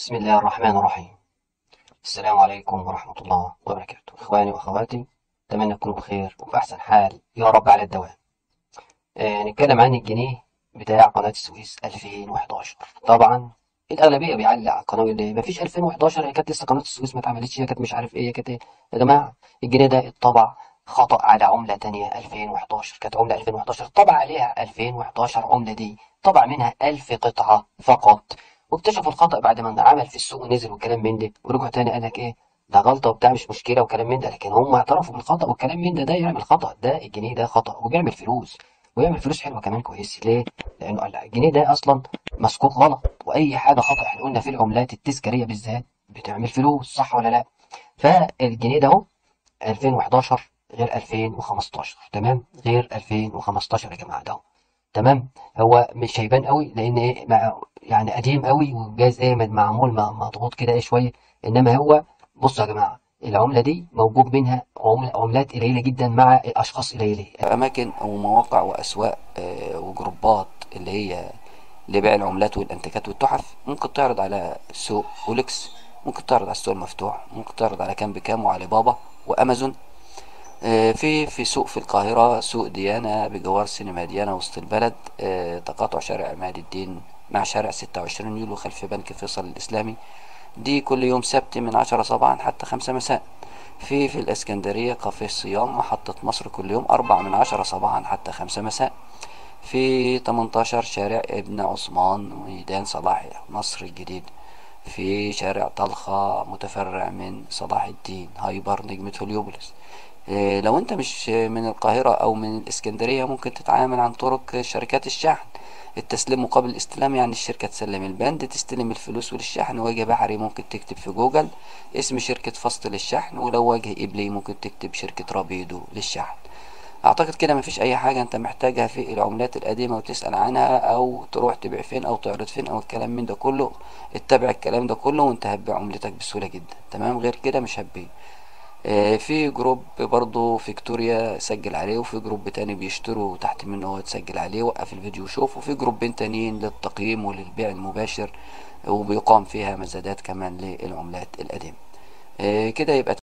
بسم الله الرحمن الرحيم السلام عليكم ورحمة الله وبركاته إخواني وأخواتي أتمنى تكونوا بخير وفي أحسن حال يا رب على الدوام آه نتكلم عن الجنيه بتاع قناة السويس 2011 طبعا الأغلبية بيعلق على القناة يقول لي مفيش 2011 هي كانت لسه قناة السويس ما اتعملتش هي كانت مش عارف إيه هي كانت إيه يا جماعة الجنيه ده اتطبع خطأ على عملة تانية 2011 كانت عملة 2011 طبع عليها 2011 عملة دي طبع منها 1000 قطعة فقط واكتشفوا الخطأ بعد ما عمل في السوق ونزل وكلام من ده ورجعوا تاني قال لك ايه ده غلطة وبتاع مش مشكلة وكلام من ده لكن هم اعترفوا بالخطأ والكلام من ده ده يعمل خطأ ده الجنيه ده خطأ وبيعمل فلوس ويعمل فلوس حلوة كمان كويس ليه؟ لأنه الجنيه ده أصلا مسقوط غلط وأي حاجة خطأ احنا قلنا في العملات التذكارية بالذات بتعمل فلوس صح ولا لا؟ فالجنيه ده اهو 2011 غير 2015 تمام؟ غير 2015 يا جماعة ده اهو. تمام هو مش هيبان قوي لان ايه مع- يعني قديم قوي والجهاز ايه معمول م- مضغوط كده ايه شويه انما هو بصوا يا جماعه العمله دي موجود منها عمل عملات قليله جدا مع اشخاص قليله أماكن أو مواقع وأسواق آه، وجروبات اللي هي لبيع العملات والأنتيكات والتحف ممكن تعرض على سوق أوليكس ممكن تعرض على السوق المفتوح ممكن تعرض على كام بكام وعلي بابا وأمازون آه، في في سوق في القاهرة سوق ديانة بجوار سينما ديانة وسط البلد آه، تقاطع شارع عماد الدين مع شارع 26 يوليو خلف بنك فيصل الإسلامي دي كل يوم سبت من عشرة صباحا حتى خمسة مساء في في الإسكندرية كافيه الصيام محطة مصر كل يوم أربعة من عشرة صباحا حتى خمسة مساء في 18 شارع ابن عثمان ميدان صلاح مصر الجديد في شارع طلخة متفرع من صلاح الدين هايبر نجمة هليوبوليس إيه، لو انت مش من القاهرة او من الاسكندرية ممكن تتعامل عن طرق شركات الشحن التسليم مقابل الاستلام يعني الشركة تسلم البند تستلم الفلوس وللشحن وجه بحري ممكن تكتب في جوجل اسم شركة فصل للشحن ولو وجه إبلي ممكن تكتب شركة رابيدو للشحن اعتقد كده مفيش اي حاجة انت محتاجها في العملات القديمة وتسأل عنها او تروح تبيع فين او تعرض فين او الكلام من ده كله اتبع الكلام ده كله وانت هتبيع عملتك بسهولة جدا تمام غير كده مش هتبيع آه، في جروب برضو فيكتوريا سجل عليه وفي جروب تاني بيشتروا تحت منه هو تسجل عليه وقف الفيديو وشوف وفي جروبين تانيين للتقييم وللبيع المباشر وبيقام فيها مزادات كمان للعملات القديمة آه، كده يبقى